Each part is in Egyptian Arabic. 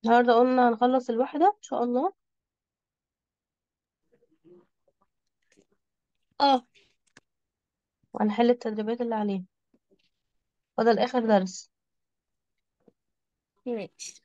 النهارده قلنا هنخلص الوحدة ان شاء الله اه وهنحل التدريبات اللي عليها فاضل اخر درس ماشي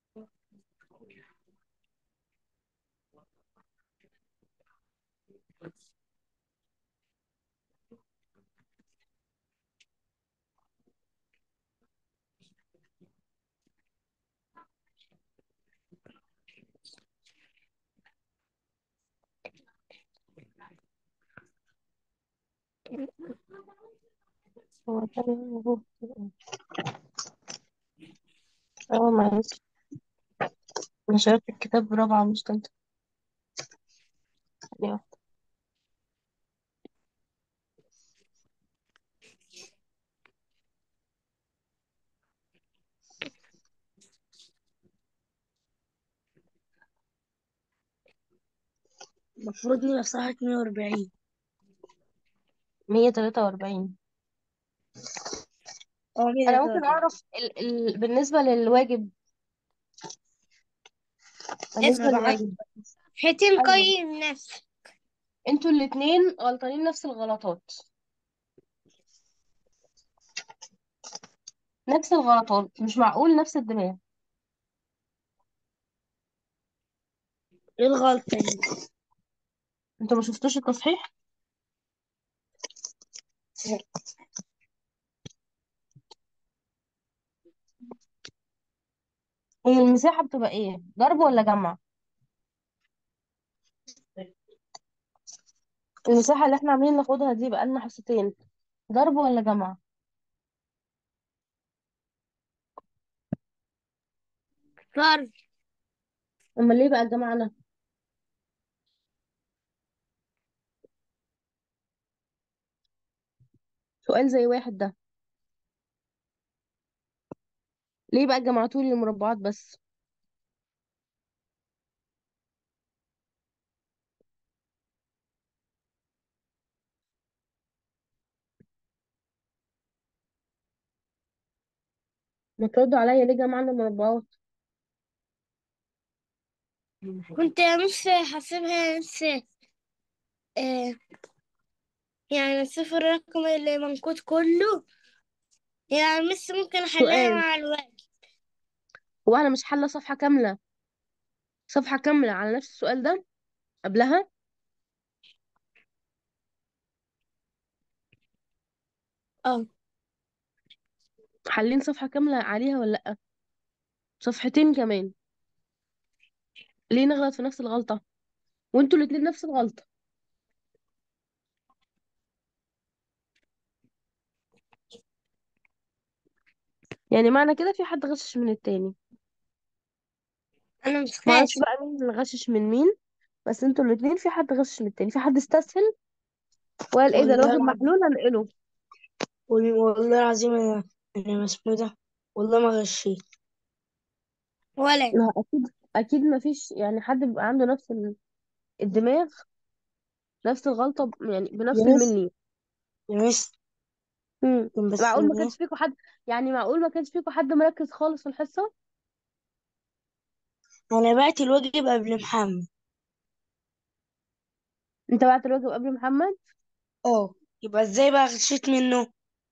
هو تمام اهو اه معلش انا شرحت الكتاب رابعة مش تالتة ثانية واحدة. المفروض نبقى في صفحة 140 مية تلاتة وأربعين اه أنا ممكن 143 أعرف ال... ال... بالنسبة للواجب بالنسبة اسمع بعد للواجب حتم أيوة قيم نفسك انتوا الاتنين غلطانين نفس الغلطات نفس الغلطات مش معقول نفس الدماغ ايه الغلطة دي انتوا ما شفتوش التصحيح هي المساحة بتبقى ايه ضرب ولا جمع المساحة اللي احنا عاملين ناخدها دي بقالنا حصتين ضرب ولا جمع ضرب امال ليه بقى جمعنا سؤال زي واحد ده ليه بقى جمعتولي المربعات بس ما تردوا عليا ليه جمعنا المربعات كنت نص حاسبها نص آه يعني صفر الرقم اللي منقوط كله يعني بس ممكن احلها سؤال مع الوقت هو انا مش حله صفحه كامله صفحه كامله على نفس السؤال ده قبلها اه حالين صفحه كامله عليها ولا لا صفحتين كمان ليه نغلط في نفس الغلطه وانتوا الاتنين نفس الغلطه يعني معنى كده في حد غشش من التاني انا مش معرفش غاش بقى مين اللي غشش من مين بس انتوا الاتنين في حد غشش من التاني في حد استسهل وقال ايه ده والله الواجب العظيم محلول هنقله والله العظيم انا انا اسمه ده والله ما غشيت ولا ما اكيد اكيد ما فيش يعني حد بيبقى عنده نفس ال- الدماغ نفس الغلطه ب- يعني يا بنفس مس الملي يا مس امم بس معقول ما يعني كانش فيكم حد يعني معقول ما كانش فيكم حد مركز خالص في الحصه انا بعت الواجب قبل محمد انت بعت الواجب قبل محمد اه يبقى ازاي بقى غشيت منه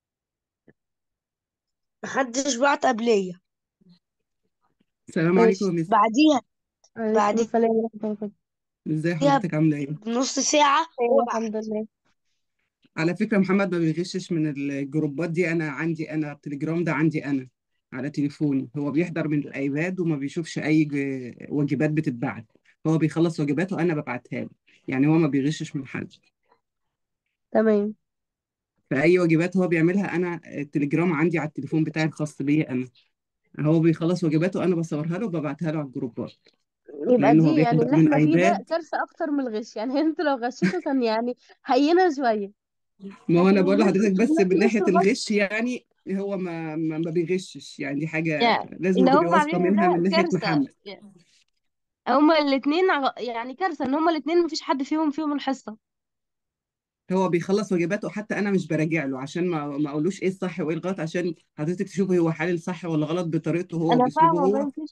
محدش بعت قبلية السلام عليكم يا ماشي مس بعديها عليكم بعديها السلام ورحمه الله وبركاته ازاي حضرتك عامله ايه بنص ساعة هو ايوه بعت الحمد لله على فكره محمد ما بيغشش من الجروبات دي انا عندي انا التليجرام ده عندي انا على تليفوني هو بيحضر من الايباد وما بيشوفش اي ج- واجبات بتتبعت هو بيخلص واجباته انا ببعتها له يعني هو ما بيغشش من حد تمام فاي واجبات هو بيعملها انا التليجرام عندي على التليفون بتاعي الخاص بيا انا هو بيخلص واجباته انا بصورها له وببعتها له على الجروبات يبقى لانه هو دي يعني بيحضر اللي من احنا فيه ده ايباد كارثه اكتر من الغش يعني انتوا لو غشيتوا كان يعني هينه شويه ما هو لكن انا ان بقول انتوا لحضرتك بس من تغلطوا نفس ناحيه الغلط الغش يعني هو ما ما, ما بيغشش يعني دي حاجه يعني لازم اللي تبقي هم واثقه عاملينه منها ده من ناحيه كارثه محمد يعني هما الاثنين يعني كارثه ان هما الاثنين مفيش حد فيهم فيهم الحصه هو بيخلص واجباته حتى انا مش براجع له عشان ما ما اقولوش ايه الصح وايه الغلط عشان حضرتك تشوفي هو حالل صح ولا غلط بطريقته هو انا باسلوبه فاهمه هو باين في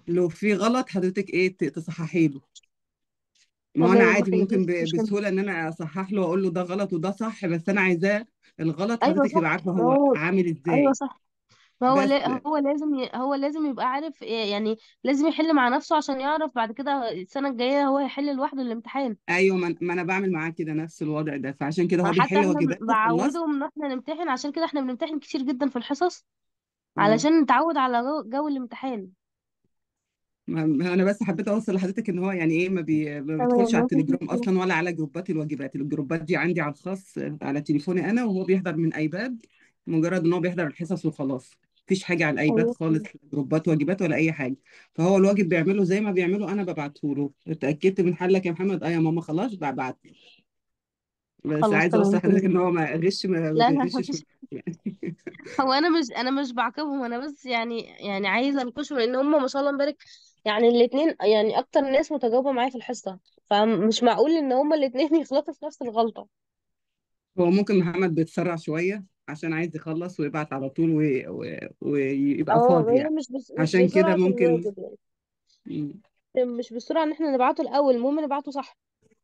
لو في غلط حضرتك ايه ت- تصححي له ما هو انا تمام عادي اوكي ممكن مفيش ب- مشكلة بسهوله ان انا اصحح له واقول له ده غلط وده صح بس انا عايزاه الغلط ايوه حضرتك تبقى صح عارفه ما هو هو عامل ايوه ازاي صح ما هو بس لا هو لازم ي... هو لازم يبقى عارف إيه- يعني لازم يحل مع نفسه عشان يعرف بعد كده السنة الجاية هو يحل لوحده الامتحان ايوه ما, ما انا بعمل معاه كده نفس الوضع ده فعشان كده هو حتى بيحل احنا م- واجباته خلص بعودهم ان احنا نمتحن عشان كده احنا بنمتحن كتير جدا في الحصص اه علشان نتعود على جو, جو الامتحان ما ما انا بس حبيت اوصل لحضرتك ان هو يعني ايه ما, بي... ما بيدخلش تمام على مفيش التليجرام مشكلة اصلا ولا على جروبات الواجبات الجروبات دي عندي على الخاص على تليفوني انا وهو بيحضر من ايباد مجرد ان هو بيحضر الحصص وخلاص مفيش حاجه على الايباد ايوه خالص لا جروبات واجبات ولا اي حاجه فهو الواجب بيعمله زي ما بيعمله انا ببعته له اتاكدت من حلك يا محمد اه يا ماما خلاص ببعت بس خلاص عايزه اوصل تمام لحضرتك ان تمام هو ما غش ما ما لا لا بيغشش من مفيش يعني هو انا مش انا مش بعاقبهم انا بس يعني يعني عايزه انكشهم لان هم ما شاء الله امبارح يعني الاثنين يعني اكتر ناس متجاوبه معايا في الحصه فمش معقول ان هم الاثنين يغلطوا في نفس الغلطه هو ممكن محمد بيتسرع شويه عشان عايز يخلص ويبعت على طول وي- وي- ويبقى اه فاضي هي يعني مش بس مش عشان كده بسرعه ممكن الواجب يعني مش بسرعه ان احنا نبعته الاول المهم نبعته صح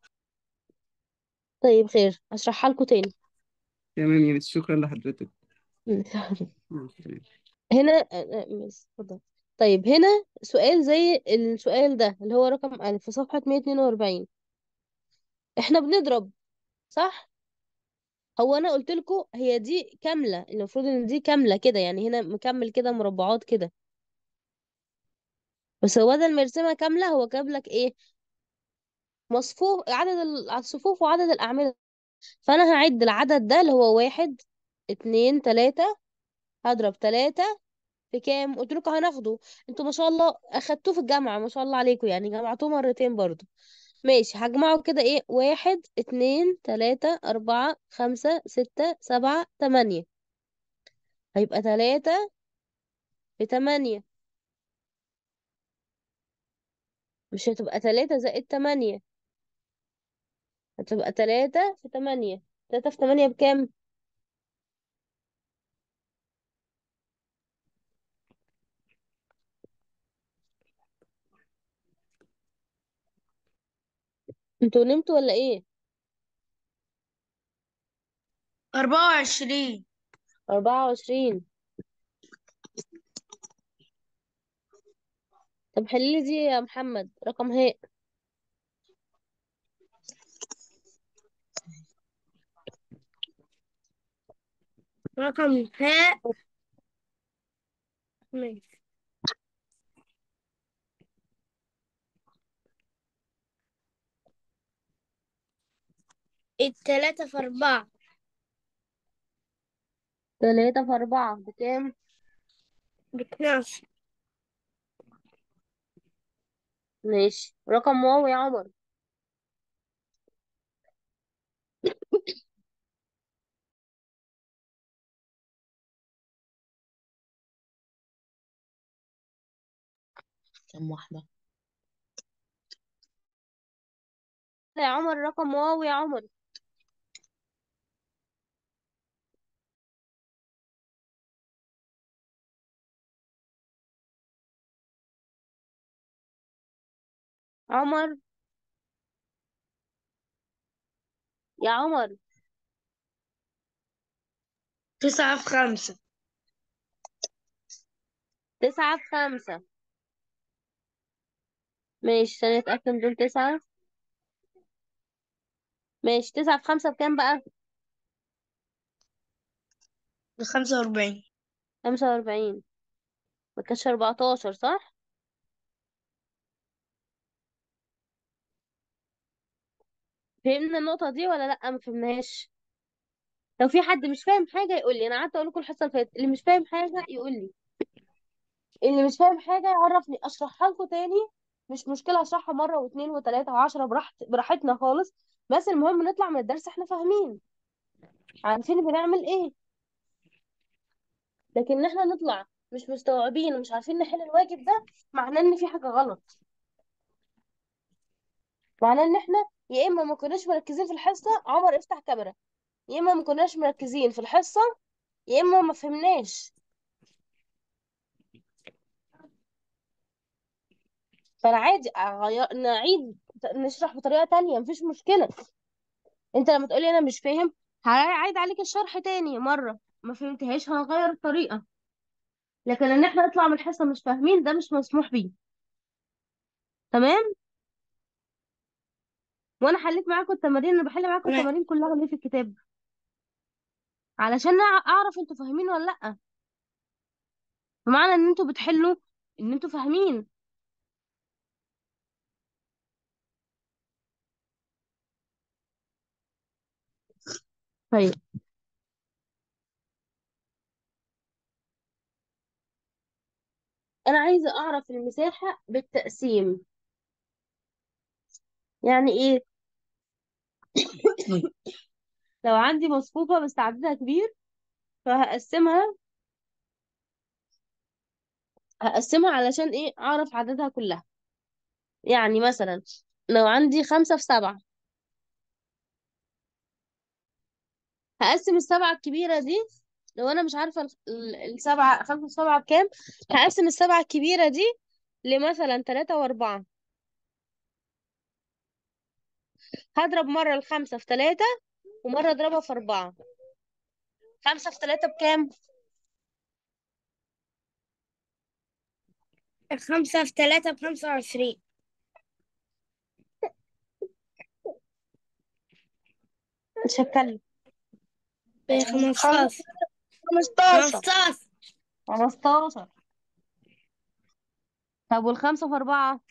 طيب خير هشرحها لكم تاني تمام يا مس شكرا لحضرتك ماشي. هنا آه، آه، مس اتفضل طيب هنا سؤال زي السؤال ده اللي هو رقم ألف في صفحة 142 احنا بنضرب صح هو انا قلت لكم هي دي كاملة المفروض ان دي كاملة كده يعني هنا مكمل كده مربعات كده بس هو بدل ما يرسمها كاملة هو جاب لك ايه مصفوف عدد ال- الصفوف وعدد الأعمدة فانا هعد العدد ده اللي هو واحد اتنين تلاتة هضرب تلاتة في كام قلت لكم هناخده انتوا ما شاء الله اخدتوه في الجامعة ما شاء الله عليكم يعني جمعتوه مرتين برضو ماشي هجمعه كده ايه واحد اتنين تلاتة اربعة خمسة ستة سبعة تمانية هيبقى تلاتة في تمانية مش هتبقى تلاتة زائد تمانية هتبقى تلاتة في تمانية تلاتة في تمانية بكام انتوا نمتوا ولا ايه أربعة وعشرين اربعة وعشرين طب حللي دي يا محمد رقم هاء رقم هاء ماشي التلاتة في أربعة تلاتة في أربعة بكام باتناشر ماشي رقم واو يا عمر كم واحدة يا عمر رقم واو يا عمر عمر يا عمر تسعة في خمسة تسعة في خمسة ماشي ثانية اتأكد دول تسعة ماشي تسعة في خمسة بكام بقى بخمسة وأربعين خمسة وأربعين مكانش أربعتاشر صح فهمنا النقطة دي ولا لأ ما فهمناهاش لو في حد مش فاهم حاجة يقول لي أنا قعدت أقول لكم الحصة اللي فاتت اللي مش فاهم حاجة يقول لي اللي مش فاهم حاجة يعرفني أشرحها لكم تاني مش مشكلة أشرحها مرة واثنين وثلاثة وعشرة براحت براحتنا خالص بس المهم نطلع من الدرس احنا فاهمين عارفين بنعمل ايه لكن ان احنا نطلع مش مستوعبين ومش عارفين نحل الواجب ده معناه ان في حاجة غلط معناه ان احنا يا اما ما كناش مركزين في الحصة عمر افتح كاميرا يا اما ما كناش مركزين في الحصة يا اما ما فهمناش فانا عادي أغير... نعيد نشرح بطريقة تانية مفيش مشكلة انت لما تقولي انا مش فاهم هعيد عليك الشرح تاني مرة ما فهمتهاش هغير الطريقة لكن ان احنا نطلع من الحصة مش فاهمين ده مش مسموح بيه تمام وانا حليت معاكم التمارين انا بحل معاكم تمام التمارين كلها اللي في الكتاب علشان أع- اعرف انتوا فاهمين ولا لا بمعنى ان انتوا بتحلوا ان انتوا فاهمين طيب انا عايزة اعرف المساحة بالتقسيم يعني ايه لو عندي مصفوفة بس عددها كبير فهقسمها هقسمها علشان ايه اعرف عددها كلها يعني مثلا لو عندي خمسة في سبعة هقسم السبعة الكبيرة دي لو انا مش عارفة ال- ال- السبعة خمسة في سبعة بكام هقسم السبعة الكبيرة دي لمثلا تلاتة واربعة هضرب مرة الخمسة في تلاتة ومرة اضربها في اربعة خمسة في تلاتة بكام خمسة في ثلاثة بخمسة وعشرين مش هتكلم بخمستاشر خمستاشر خمستاشر خمستاشر طب والخمسة في أربعة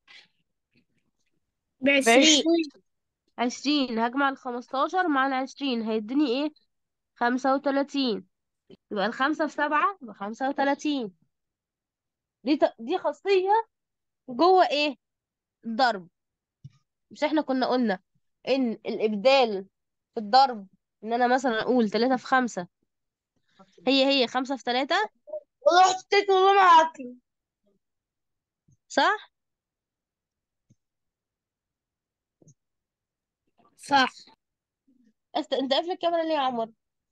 بعشرين بعشرين عشرين هجمع الخمستاشر مع العشرين هيديني ايه خمسة وتلاتين يبقى الخمسة في سبعة بخمسة وتلاتين دي ت... دي خاصية جوه ايه الضرب مش احنا كنا قلنا ان الإبدال في الضرب ان انا مثلا اقول تلاتة في خمسة هي هي خمسة في تلاتة ورحت تاكل معاكي صح صح است... انت قافل الكاميرا ليه يا عمر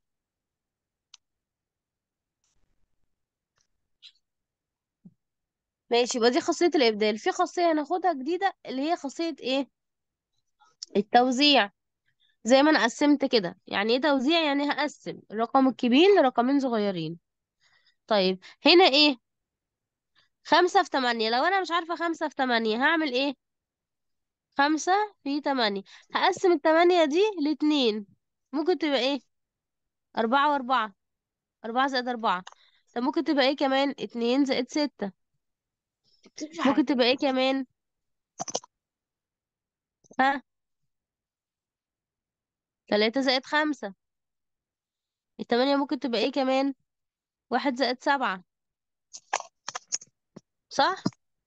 ماشي يبقى دي خاصية الإبدال في خاصية هناخدها جديدة اللي هي خاصية ايه التوزيع زي ما انا قسمت كده يعني ايه توزيع يعني هقسم الرقم الكبير لرقمين صغيرين طيب هنا ايه خمسة في تمانية لو انا مش عارفة خمسة في تمانية هعمل ايه خمسة في تمانية هقسم التمانية دي لاتنين ممكن تبقى ايه أربعة وأربعة أربعة زائد أربعة طب ممكن تبقى ايه كمان اتنين زائد ستة ممكن تبقى ايه كمان ها تلاتة زائد خمسة التمانية ممكن تبقى ايه كمان واحد زائد سبعة صح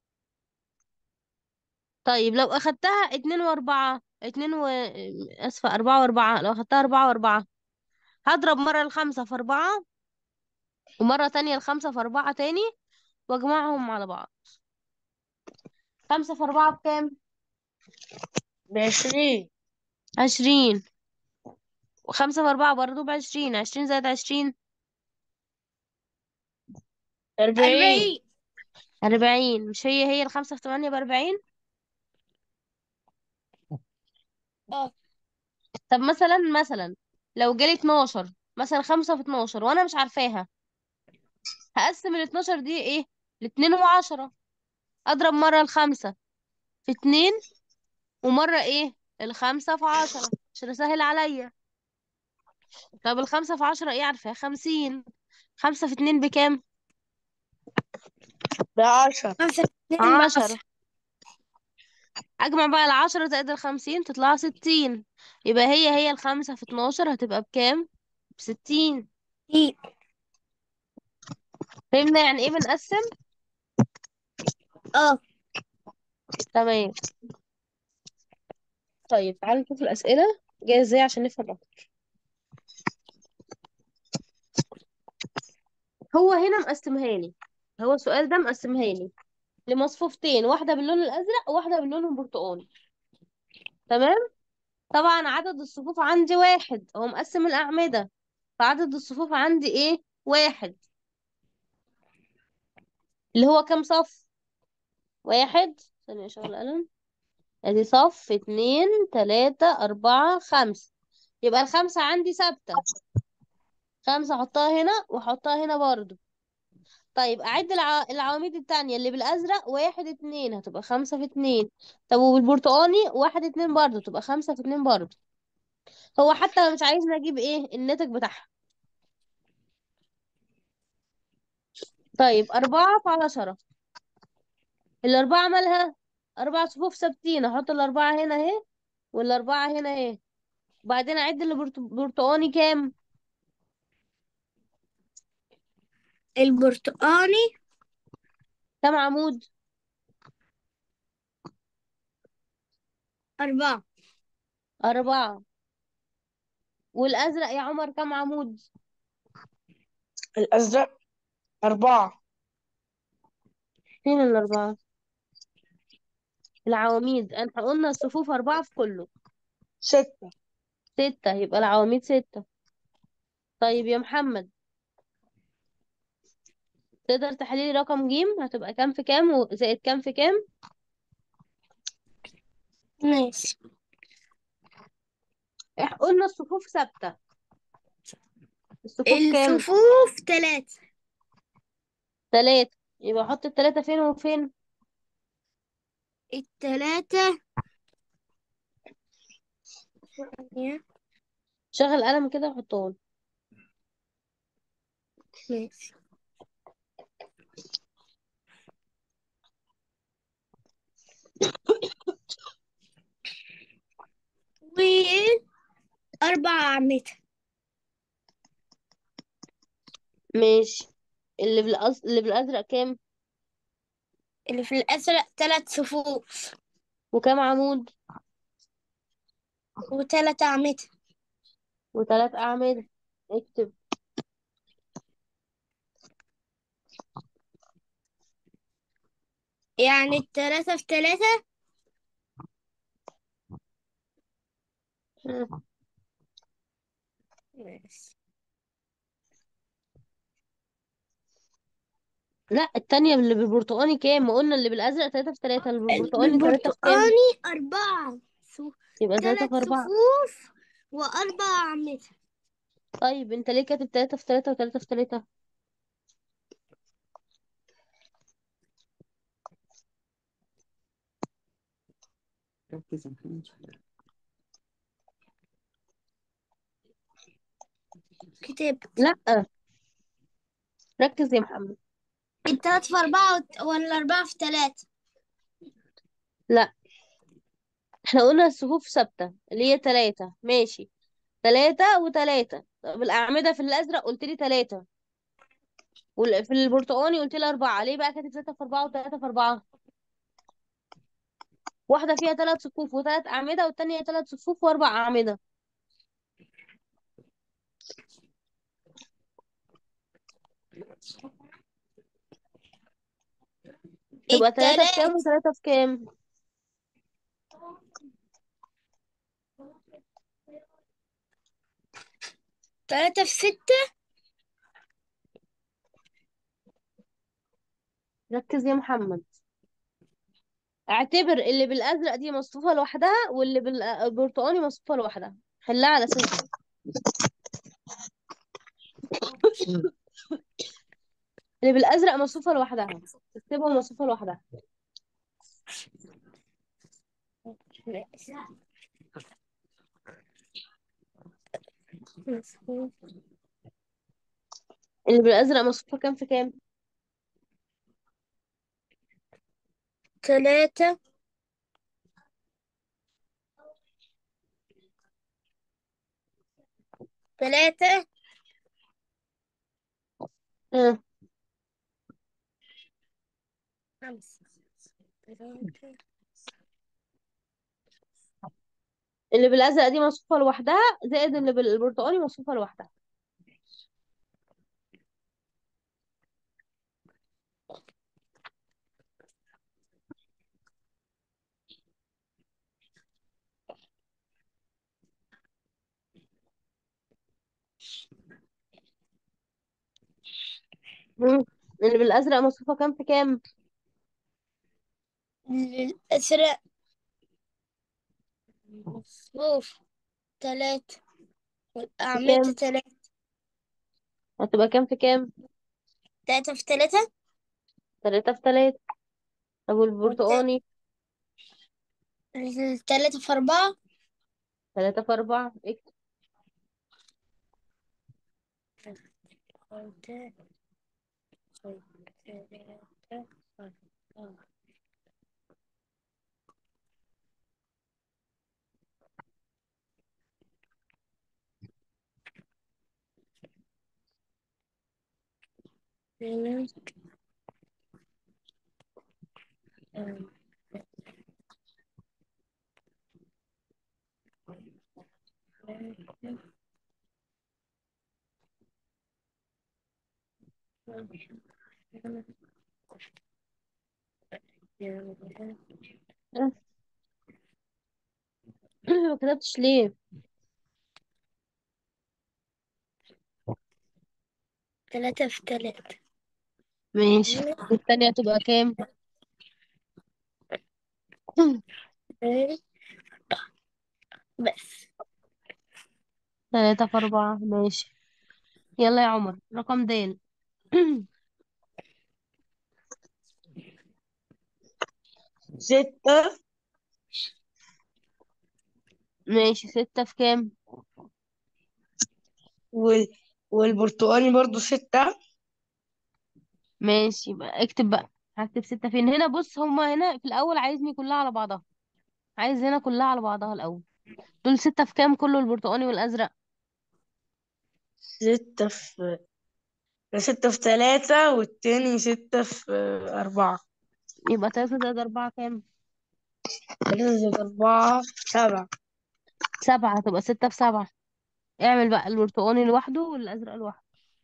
طيب لو أخدتها اتنين وأربعة اتنين و أسفة أربعة وأربعة لو أخدتها أربعة وأربعة هضرب مرة الخمسة في أربعة ومرة تانية الخمسة في أربعة تاني وأجمعهم على بعض خمسة في أربعة بكام؟ بعشرين عشرين وخمسة في أربعة برضه بعشرين عشرين زائد عشرين أربعين أربعين مش هي هي الخمسة في تمانية بأربعين اه طب مثلا مثلا لو جالي اتناشر مثلا خمسة في اتناشر وأنا مش عارفاها هقسم الاتناشر دي ايه لاتنين وعشرة أضرب مرة الخمسة في اتنين ومرة ايه الخمسة في عشرة عشان أسهل عليا طب الخمسة في عشرة ايه عارفاها خمسين خمسة في اتنين بكام بعشرة خمسة اتنين عشرة أجمع بقى العشرة زائد الخمسين تطلع ستين يبقى هي هي الخمسة في اتناشر هتبقى بكام بستين بعشرين فهمنا يعني ايه بنقسم اه تمام طيب تعالوا نشوف الأسئلة جاية ازاي عشان نفهم أكتر هو هنا مقسمها لي هو السؤال ده مقسمها لي لمصفوفتين واحدة باللون الأزرق وواحدة باللون البرتقالي تمام طبعا عدد الصفوف عندي واحد هو مقسم الأعمدة فعدد الصفوف عندي ايه واحد اللي هو كام صف واحد ثانية اشغل القلم ادي صف اتنين تلاتة اربعة خمسة يبقى الخمسة عندي ثابتة خمسة احطها هنا واحطها هنا برضو طيب اعد الع... العواميد التانية اللي بالازرق واحد اتنين هتبقى خمسة في اتنين طب وبالبرتقاني واحد اتنين برضو تبقى خمسة في اتنين برضو هو حتى مش عايزني اجيب ايه الناتج بتاعها طيب أربعة في عشرة الأربعة مالها أربع صفوف ثابتين أحط الأربعة هنا أهي والأربعة هنا أهي وبعدين أعد اللي برت- برتقاني كام البرتقاني كام عمود أربعة أربعة والأزرق يا عمر كام عمود الأزرق أربعة فين الأربعة العواميد احنا قلنا الصفوف أربعة في كله ستة ستة يبقى العواميد ستة طيب يا محمد تقدر تحليلي رقم جيم هتبقى كام في كام وزائد كام في كام ماشي احنا قلنا الصفوف ثابتة الصفوف كام الصفوف تلاتة تلاتة يبقى احط التلاتة فين وفين التلاتة شغل قلم كده وحطهم ماشي وأربع أعمدة ماشي اللي بالأز... اللي بالأزرق كام اللي في الأزرق تلات صفوف وكام عمود وتلات أعمدة وتلات أعمدة اكتب يعني التلاتة في تلاتة مم. ماشي لا التانية اللي بالبرتقاني كام ما قلنا اللي بالأزرق تلاتة في تلاتة اللي بالبرتقاني تلاتة في كام بالبرتقاني أربعة صف- يبقى تلاتة تلات في أربعة صفوف وأربع أعمدة طيب انت ليه كاتب تلاتة في تلاتة وتلاتة في تلاتة ركز يا محمد شوية. كتبت لا ركز يا محمد التلات في أربعة وت- ولا أربعة في تلاتة لا احنا قلنا الصفوف ثابتة اللي هي تلاتة ماشي تلاتة وتلاتة طب الأعمدة في الأزرق قلت لي تلاتة وفي البرتقاني قلت لي أربعة ليه بقى كاتب تلاتة في أربعة وتلاتة في أربعة واحدة فيها تلات صفوف وتلات أعمدة والتانية تلات صفوف وأربع أعمدة تبقى تلاتة في كام التلات وتلاتة في كام تلاتة في ستة ركز يا محمد اعتبر اللي بالأزرق دي مصفوفة لوحدها واللي بالبرتقاني مصفوفة لوحدها حلها على أساس ده اللي بالأزرق مصفوفة لوحدها اكتبها مصفوفة لوحدها اللي بالأزرق مصفوفة كام في كام تلاتة تلاتة اه خمسة تلاتة اللي بالأزرق دي مصفوفة لوحدها زائد اللي بالبرتقاني مصفوفة لوحدها مم. اللي بالأزرق مصفوفة كام في كام الأزرق صفوف تلاتة والأعمدة كام تلاتة هتبقى كام في كام تلاتة في تلاتة تلاتة في تلاتة طب والبرتقاني تلاتة في أربعة تلاتة في أربعة اكتب ما كتبتش ليه تلاتة في تلاتة ماشي والتانية هتبقى كام بس تلاتة في أربعة ماشي يلا يا عمر رقم دال ستة ماشي ستة في كام وال... والبرتقاني برضو ستة ماشي يبقى اكتب بقى هكتب ستة فين هنا بص هما هنا في الأول عايزني كلها على بعضها عايز هنا كلها على بعضها الأول دول ستة في كام كله البرتقاني والأزرق ستة في ستة في تلاتة والتاني ستة في أربعة يبقى تلاتة زائد أربعة كام تلاتة زائد أربعة سبعة سبعة هتبقى ستة في سبعة اعمل بقى البرتقاني لوحده والأزرق لوحده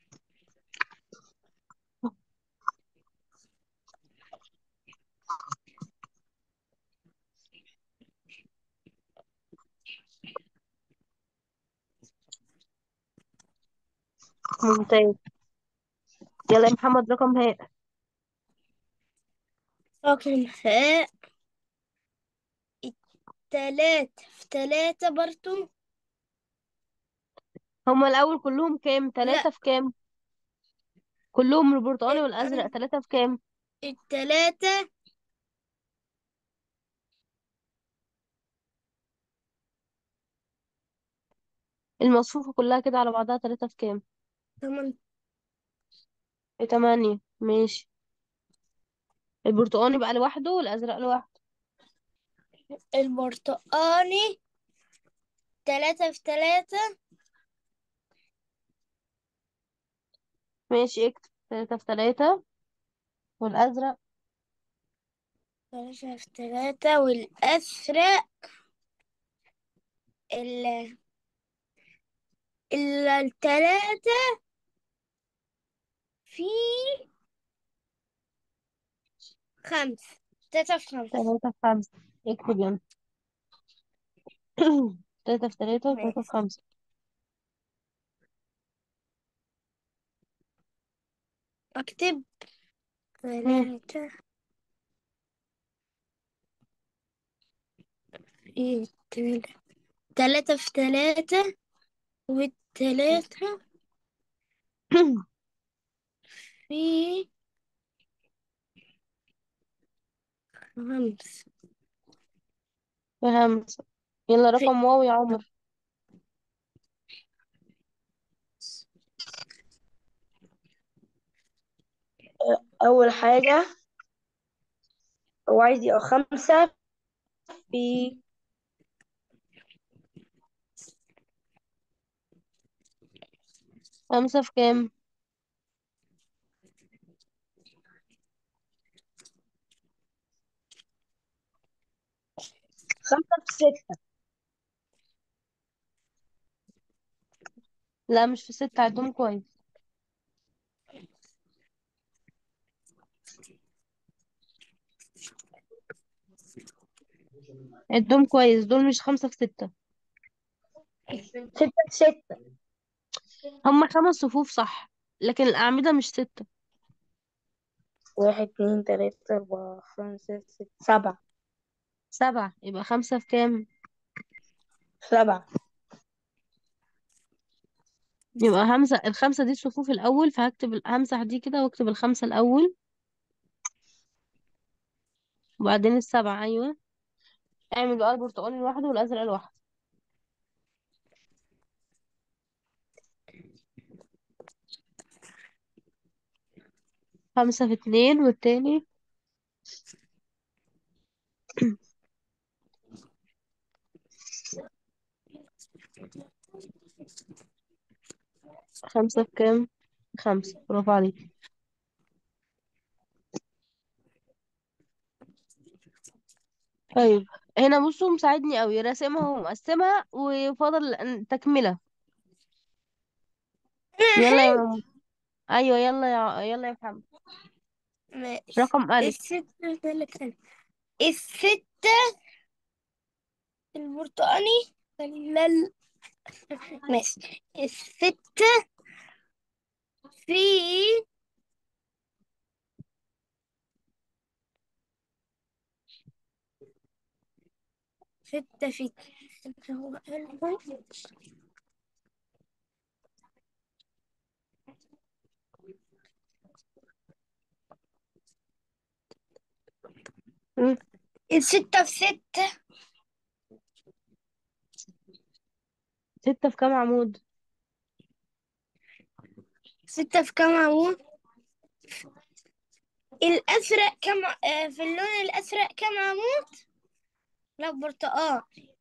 ممتاز يلا يا محمد رقم هاء رقم هاء تلاتة في تلاتة برضو هما الأول كلهم كام لا تلاتة في كام كلهم البرتقاني والأزرق تلاتة في كام التلاتة المصفوفة كلها كده على بعضها تلاتة في كام تمن في تمانية ماشي البرتقاني بقى لوحده والأزرق لوحده البرتقاني تلاتة في تلاتة ماشي اكتب تلاتة في تلاتة والأزرق تلاتة في تلاتة والأزرق ال ال- التلاتة في خمسة تلاتة في خمسة تلاتة في خمسة اكتب يلا تلاتة في تلاتة وتلاتة في ماشي خمسة أكتب مم. تلاتة في تلاتة تلاتة في تلاتة والتلاتة في خمسة في خمسة يلا في رقم واو يا عمر أول حاجة هو عايز يبقى خمسة في خمسة في كام خمسة في ستة لا مش في ستة عدهم كويس عدهم كويس دول مش خمسة في ستة ستة في ستة هما خمس صفوف صح لكن الأعمدة مش ستة واحد اتنين تلاتة أربعة خمسة ستة سبعة سبعة يبقى خمسة في كام سبعة يبقى همسة الخمسة دي الصفوف الأول فهكتب ال- همسح دي كده واكتب الخمسة الأول وبعدين السبعة أيوة اعمل بقى البرتقالي لوحده والأزرق لوحده خمسة في اتنين والتاني خمسة في كام خمسة برافو عليك طيب هنا بصوا مساعدني قوي راسمها ومقسمها وفاضل ال- تكملة يلا يا ماما ايوه يلا يا يلا يا محمد ماشي رقم ألف الستة ثلاث ألف الستة البرتقاني ولا ال... ماشي الستة في ستة في ستة هو ألف مم. الستة في ستة ستة في كام عمود ستة في كام عمود الأزرق كم آه، في اللون الأزرق كم عمود لا برتقال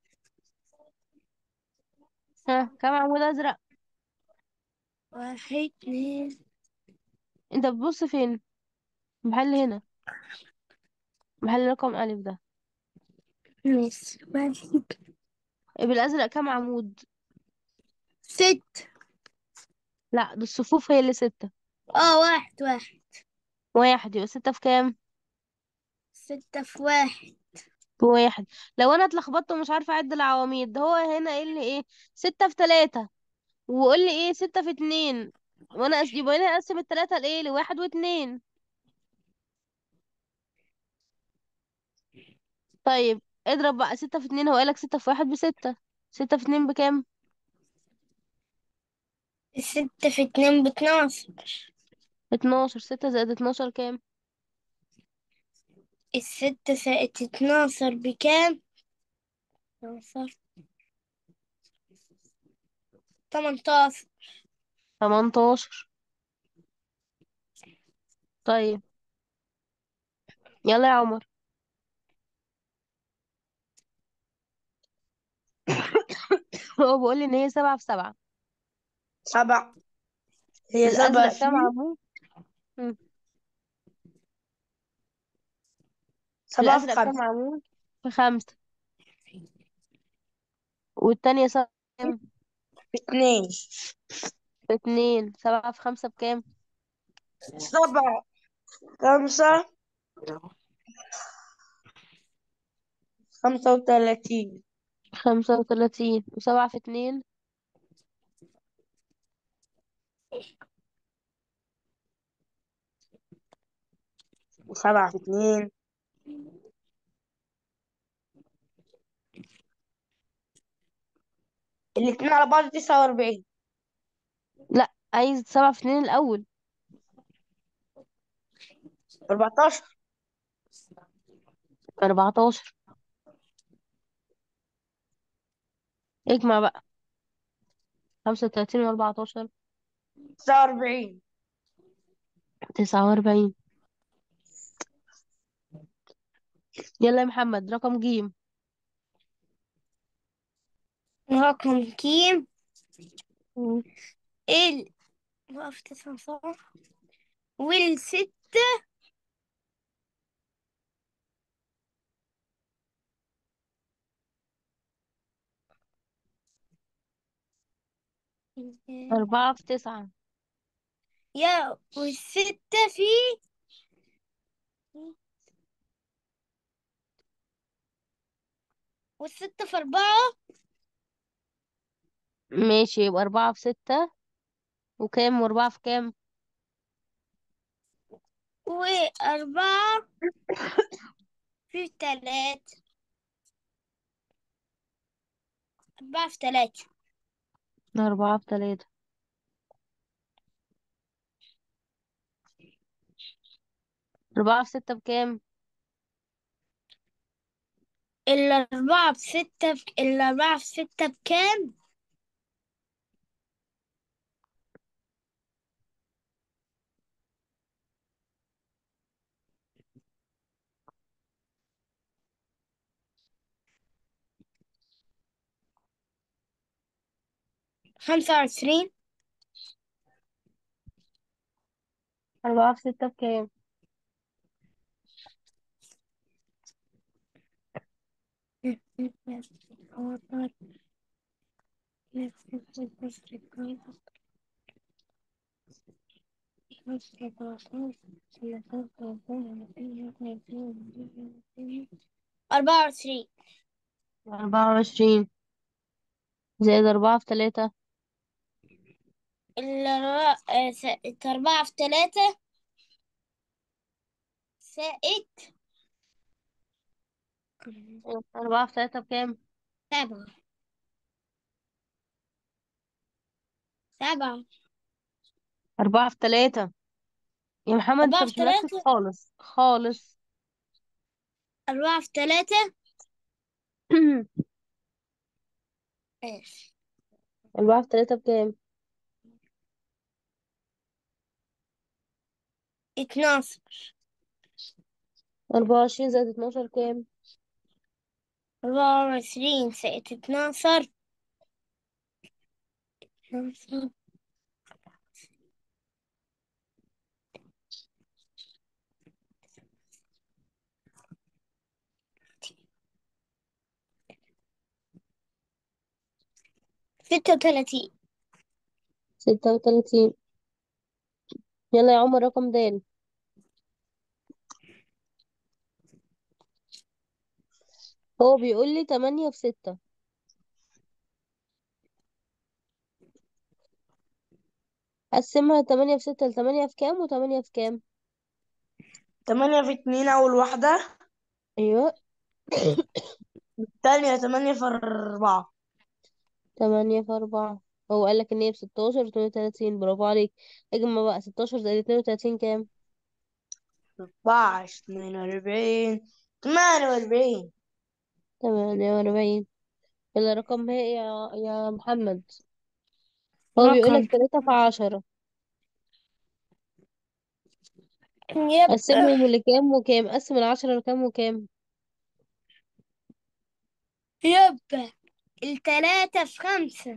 ها كام عمود أزرق واحد اتنين انت بتبص فين محل هنا محل رقم ألف ده ماشي واحد بالأزرق كام عمود ست لا ده الصفوف هي اللي ستة اه واحد واحد واحد يبقى ستة في كام ستة في واحد بواحد لو انا اتلخبطت ومش عارفة اعد العواميد ده هو هنا قايل لي ايه ستة في تلاتة وقول لي ايه ستة في اتنين وانا أس- يبقى هنا اقسم التلاتة لايه لواحد واتنين طيب اضرب بقى ستة في اتنين هو قالك ستة في واحد بستة ستة في اتنين بكام ستة في اتنين باتناشر اتناشر ستة زائد اتناشر كام الستة زائد اتناشر بكام؟ اتناشر تمنتاشر تمنتاشر طيب يلا يا عمر هو بيقول لي ان هي سبعة في سبعة سبعة هي سبعة الازرق في كام عمود مم. سبعة في الازرق كام خمسة عمود في خمسة والتانية سبعة كام في اتنين في اتنين سبعة في خمسة بكام سبعة خمسة خمسة وتلاتين خمسة وتلاتين وسبعة في اتنين وسبعة في اتنين الاتنين على بعض تسعة وأربعين لا عايز سبعة في اتنين الأول أربعتاشر أربعتاشر اجمع بقى خمسة وتلاتين وأربعتاشر تسعة وأربعين تسعة وأربعين يلا يا محمد رقم جيم رقم كيم مم. ال وقف تسعة صح والستة أربعة في تسعة يا والستة في والستة في أربعة ماشي يبقى أربعة في ستة وكام وأربعة في كام وأربعة في تلاتة أربعة في تلاتة أربعة في تلاتة أربعة في ستة بكام؟ الأربعة بستة بك... الأربعة في ستة بكام؟ خمسة وعشرين أربعة في ستة بكام؟ أربعة وعشرين أربعة وعشرين زائد أربعة في تلاتة الأربعة آه، س- أربعة في تلاتة زائد أربعة في تلاتة بكام؟ سبعة سبعة أربعة في تلاتة يا محمد أنت أربعة في مش مركز تلاتة خالص خالص أربعة في تلاتة ماشي أربعة في تلاتة بكام؟ اتناشر أربعة وعشرين زائد اتناشر كام؟ أربعة وعشرين زائد اتناشر ستة وتلاتين ستة وتلاتين يلا يا عمر رقم دال هو بيقول لي تمانية في ستة قسمها تمانية في ستة لتمانية في كام وتمانية في كام؟ تمانية في اتنين أول واحدة أيوة التانية تمانية في أربعة تمانية في أربعة هو قالك إن هي بستاشر واتنين وتلاتين برافو عليك اجمع بقى ستاشر زائد اتنين وتلاتين كام؟ أربعة اتنين وأربعين تمانية وأربعين تمانية وأربعين يلا رقم هي يا يا محمد هو بيقولك رقم تلاتة في عشرة يبقى قسمهم لكام وكام قسم العشرة لكام وكام يبقى التلاتة في خمسة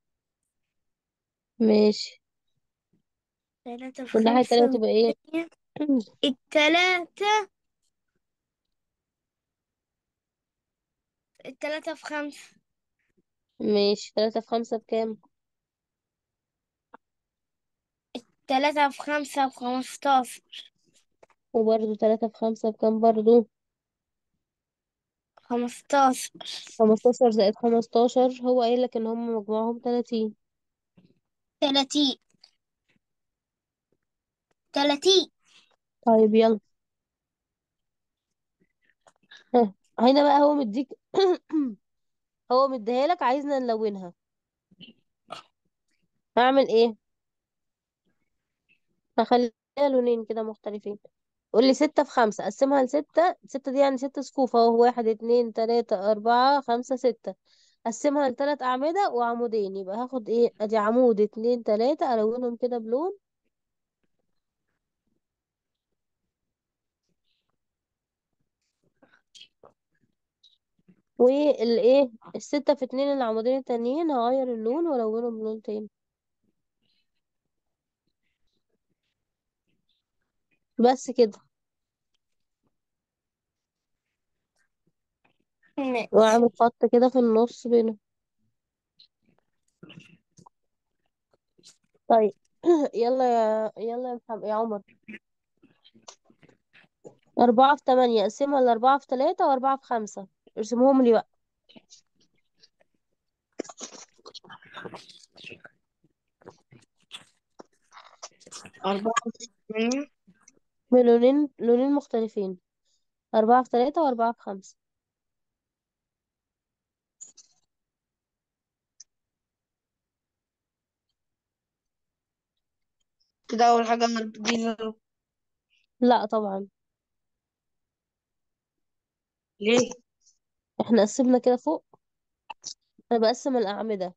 ماشي تلاتة في والناحية التانية خمسة تبقى ايه وتمانية. التلاتة التلاتة في خمسة ماشي تلاتة في خمسة بكام تلاتة في خمسة بخمستاشر وبرضه تلاتة في خمسة بكام برضه خمستاشر خمستاشر زائد خمستاشر هو قايلك ان هم مجموعهم تلاتين تلاتين تلاتين طيب يلا ها هنا بقى هو مديك هو مديهالك عايزنا نلونها هعمل ايه هخليها لونين كده مختلفين قولي ستة في خمسة قسمها لستة ستة دي يعني ست صفوف اهو واحد اتنين تلاتة أربعة خمسة ستة قسمها لتلات أعمدة وعمودين يبقى هاخد ايه ادي عمود اتنين تلاتة ألونهم كده بلون والايه الستة في اتنين العمودين التانيين هغير اللون والونهم بلون تاني بس كده ماشي واعمل خط كده في النص بينهم طيب يلا يا يلا يا محمد يا عمر أربعة في تمانية قسمها لأربعة في تلاتة وأربعة في خمسة ارسمهم لي بقى أربعة في ثمانية بلونين لونين مختلفين أربعة في تلاتة وأربعة في خمسة كده أول حاجة دي لا طبعا ليه؟ احنا قسمنا كده فوق أنا بقسم الأعمدة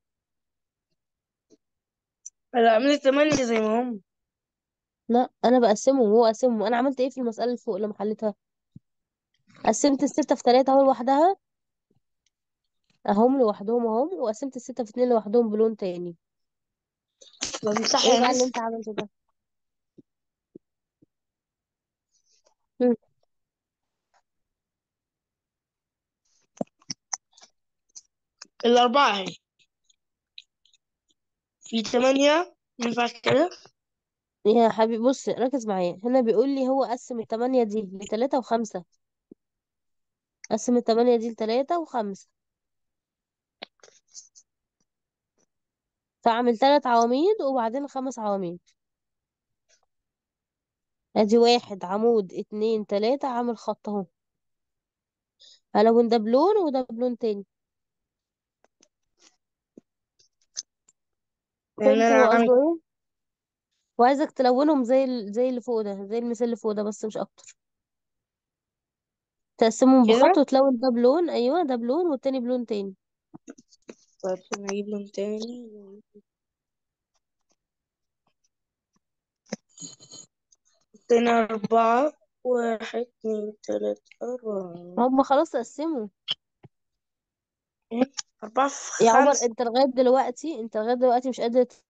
أنا عملت تمانية زي ما هم لا أنا بقسمهم وهو قسمهم أنا عملت ايه في المسألة اللي فوق لما حليتها قسمت الستة في تلاتة اهو لوحدها اهم لوحدهم اهم وقسمت الستة في اتنين لوحدهم بلون تاني ما دي صح ايه يا بقى اللي مس انت عملته ده مم. الأربعة اهي في تمانية ينفع كده يا حبيبي بص ركز معايا هنا بيقول لي هو قسم التمانية دي لتلاتة وخمسة قسم التمانية دي لتلاتة وخمسة فاعمل تلات عواميد وبعدين خمس عواميد ادي واحد عمود اتنين تلاتة عامل خط اهو هلون ده بلون وده بلون تاني يعني فهمت أنا هو عامل قصده ايه وعايزك تلونهم زي ال... زي اللي فوق ده زي المثال اللي فوق ده بس مش اكتر تقسمهم بخط كده وتلون ده بلون ايوه ده بلون والتاني بلون تاني طيب أنا أجيب لون تاني تاني أربعة واحد اتنين تلاتة أربعة هم خلاص قسموا أربعة في يا عمر خمسة انت لغايه دلوقتي انت لغايه دلوقتي مش قادر